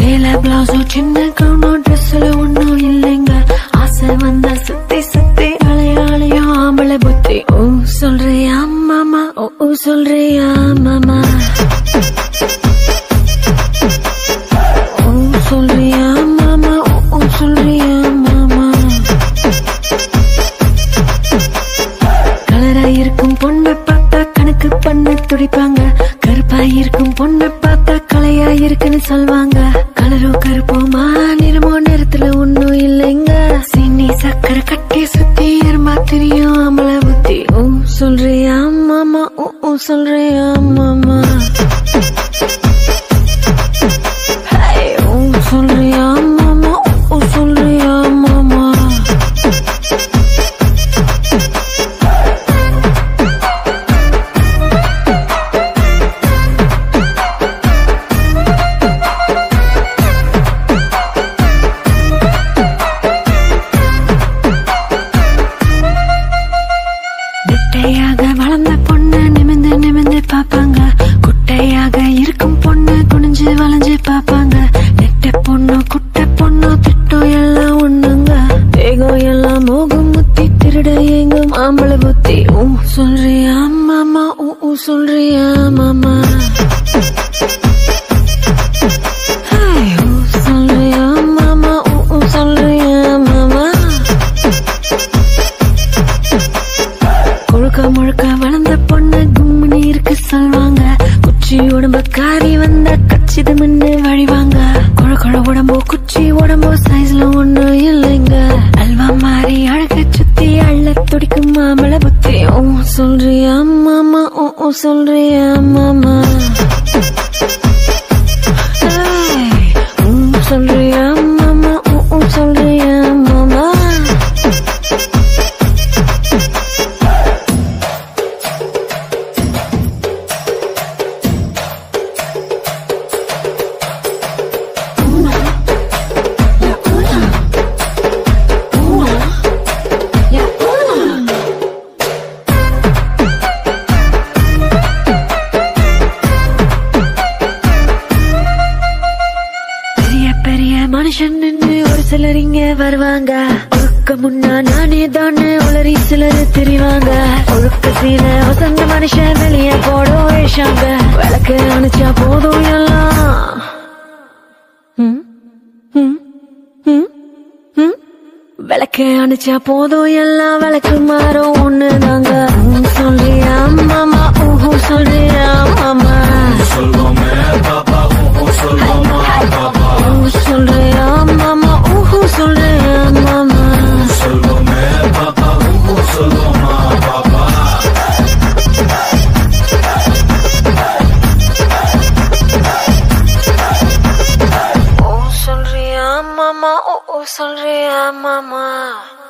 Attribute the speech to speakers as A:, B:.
A: சேலை பிளவுஸும் சின்ன கவுனும் ட்ரெஸ்ல ஒண்ணும் இல்லைங்க ஆசை வந்தா சுத்தி சுத்தி அலையாளையும் ஆம்பளை புத்தி ஓ சொல்றியா மாமா ஓ ஓ சொல்றியா மாமா ஓ சொல்றியா மாமா ஓ ஓ சொல்றியா மாமா கலரா இருக்கும் பொண்ணை பார்த்தா கணக்கு பண்ண துடிப்பாங்க கருப்பா இருக்கும் பொண்ணை பார்த்தா கலையா இருக்குன்னு சொல்வாங்க கலரோ கருப்போமா நிறமோ நிறத்துல ஒண்ணும் இல்லைங்க சின்னி சக்கரை கட்டி சுத்தி எருமா தெரியும் அமல புத்தி ஓ சொல்றியா மாமா ஓ ஓ சொல்றியா மாமா Hey, ஓ சொல்றியா மாமா ஓ ஓ சொல்றியா மாமா நெட்டையாக வளர்ந்த பொண்ணு நிமிந்து நிமிந்து பாப்பாங்க குட்டையாக இருக்கும் பொண்ணு குனிஞ்சு வளைஞ்சு பாப்பாங்க நெட்ட பொண்ணு குட்டை பொண்ணு திட்டம் எல்லாம் ஒண்ணுங்க தேகம் எல்லாம் மோகம் முத்தி திருட எங்கும் ஆம்பளை புத்தி ஊ சொல்றியா மாமா ஊ ஊ சொல்றியா மாமா Hey, ஊ சொல்றியா மாமா ஊ ஊ சொல்றியா மாமா கொழுக்க முழுக்க வளர்ந்த பொண்ணு கும்முனி இருக்கு சொல்வாங்க குச்சி உடம்பு காரி வந்த கச்சிது முன்னு வழிவாங்க கொழ கொழ உடம்போ குச்சி உடம்போ சைஸ்ல ஒண்ணு இல்லைங்க அல்வா மாறி அழக சுத்தி அள்ள துடிக்கும் மாமள புத்தி ஓ சொல்றியா மாமா ஓ ஓ சொல்றியா மாமா Hey, உம் சொல்றியா மாமா ஓ ஓ சொல்றியா மாமா பெரிய பெரிய மனுஷன் நின்னு ஒரு சிலர் இங்க வருவாங்க ஒழுக்க முன்னா நானே தானே உளறி சிலர் தெரிவாங்க ஒழுக்க சீன வசந்த மனுஷன் வெளிய போடும் வேஷாங்க விளக்கு அணைச்சா போதும் எல்லாம் ம், ம், ம், ம். விளக்கு அணைச்சா போதும் எல்லாம் விளக்கு மாறும் ஒண்ணு தாங்க சொல்றியா மாமா ஊஹூ சொல்றியா மாமா
B: சொல்வோமே பாப்பா ஊ சொல்வோமா பாப்பா
A: ஊ சொல்றியா மாமா ஊஹூ சொல்றியா மாமா
B: சொல்வோமே பாப்பா ஊ சொல்வோமா பாப்பா
A: ஓ சொல்றியா மாமா ஓ ஓ சொல்றியா மாமா